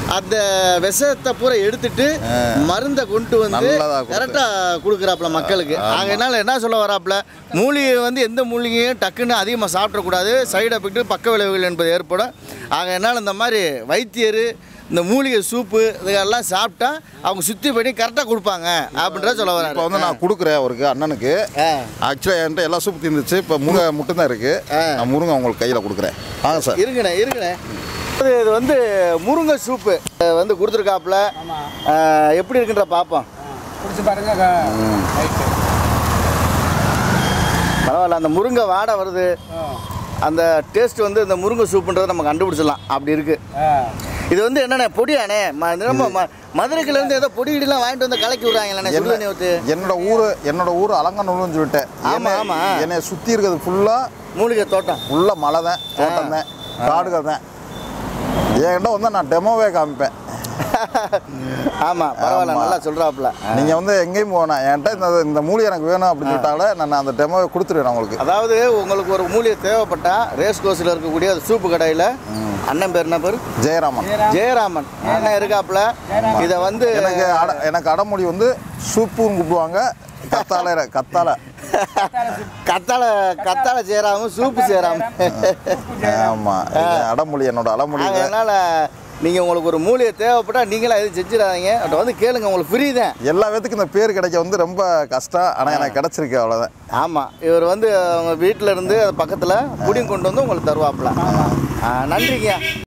அந்த விஷத்தை பூரா எடுத்துட்டு மருந்தை கொண்டு வந்து நல்லதா கொடுத்து. கரெக்டாக கொடுக்குறாப்புல மக்களுக்கு அதனால என்ன சொல்ல வராப்புல மூலிகை வந்து எந்த மூலிகையும் டக்குன்னு அதிகமாக சாப்பிடக்கூடாது சைடு எஃபெக்ட் பக்க விளைவுகள் என்பது ஏற்படும் ஆகையினால இந்த மாதிரி வைத்தியர் இந்த மூலிகை சூப்பு இதெல்லாம் சாப்பிட்டா அவங்க சுத்தி பண்ணி கரெக்டாக கொடுப்பாங்க அப்படின்றத சொல்ல இப்போ வராரு வந்து நான் கொடுக்குறேன் அவருக்கு அண்ணனுக்கு ஆ. ஆக்சுவலாக என்கிட்ட எல்லா சூப்பு தீர்ந்துச்சு இப்போ முருங்கை மட்டும் தான் இருக்குது நான் முருங்கை உங்களுக்கு கையில் கொடுக்குறேன் வாங்க சார் இருக்குண்ணே இருக்குண்ணே இது இது வந்து முருங்கை சூப்பு அஹ் வந்து கொடுத்துருக்காப்புல அஹ் எப்படி இருக்குன்ற பார்ப்போம் குடிச்சு பாருங்க ரைட்டு பரவாயில்ல அந்த முருங்கை வாடை வருது அந்த டேஸ்ட் வந்து இந்த முருங்கை சூப்புன்றதை நம்ம கண்டுபிடிச்சிடலாம் அப்படி இருக்கு இது வந்து என்னண்ணே பொடியாண்ணே ம- நம்ம ம- மதுரைக்குலேருந்து ஏதோ பொடி இடிலாம் வாங்கிட்டு வந்து கலக்கி விடுறாங்களே சுடு தண்ணி ஊற்றி என்னோட ஊர் என்னோட ஊர் அலங்கநல்லூர்னு சொல்லிட்டேன் ஆமா, என்னை- ஆமா. என்னை சுற்றி இருக்கிறது ஃபுல்லாக மூலிகை தோட்டம் ஃபுல்லாக மலை தான் தோட்டம் தான் காடுகள் தான் என்கிட்ட வந்து நான் டெமோவே காமிப்பேன் ஆமாம் பரவாயில்ல ஆமா. நல்லா சொல்கிறாப்புல நீங்கள் வந்து எங்கேயும் போகணும் என்கிட்ட இந்த இந்த மூலிகை எனக்கு வேணும் அப்படின்னு சொல்லிட்டாலே நான் அந்த டெமோவை கொடுத்துருவேன் உங்களுக்கு அதாவது உங்களுக்கு ஒரு மூலிகை தேவைப்பட்டா ரேஸ் கோர்ஸில் இருக்கக்கூடிய அந்த சூப்பு கடையில் அண்ணன் பேர் என்ன பேர் ஜெயராமன் ஜெயராமன் அண்ணன் இருக்காப்புல இதை வந்து எனக்கு அட எனக்கு அடமொழி வந்து சூப்புன்னு கூப்பிடுவாங்க கத்தாழை கத்தாழை கத்தாழை கத்தாழை சேராம சூப்பு சேராம ஆமாம் அடமொழி என்னோட அடமொழி இது. அதனால நீங்கள் உங்களுக்கு ஒரு மூலிகை தேவைப்பட்டா நீங்களா எதுவும் செஞ்சிடாதீங்க அதை வந்து கேளுங்க உங்களுக்கு ஃப்ரீ தான் எல்லா பேத்துக்கும் இந்த பேர் கிடைக்க வந்து ரொம்ப கஷ்டம் ஆனால் எனக்கு கிடச்சிருக்கு அவ்வளோதான் ஆமாம் இவர் வந்து அவங்க வீட்டில் இருந்து அது பக்கத்தில் புடியும் கொண்டு வந்து உங்களுக்கு தருவாப்புல ஆ, நன்றிங்க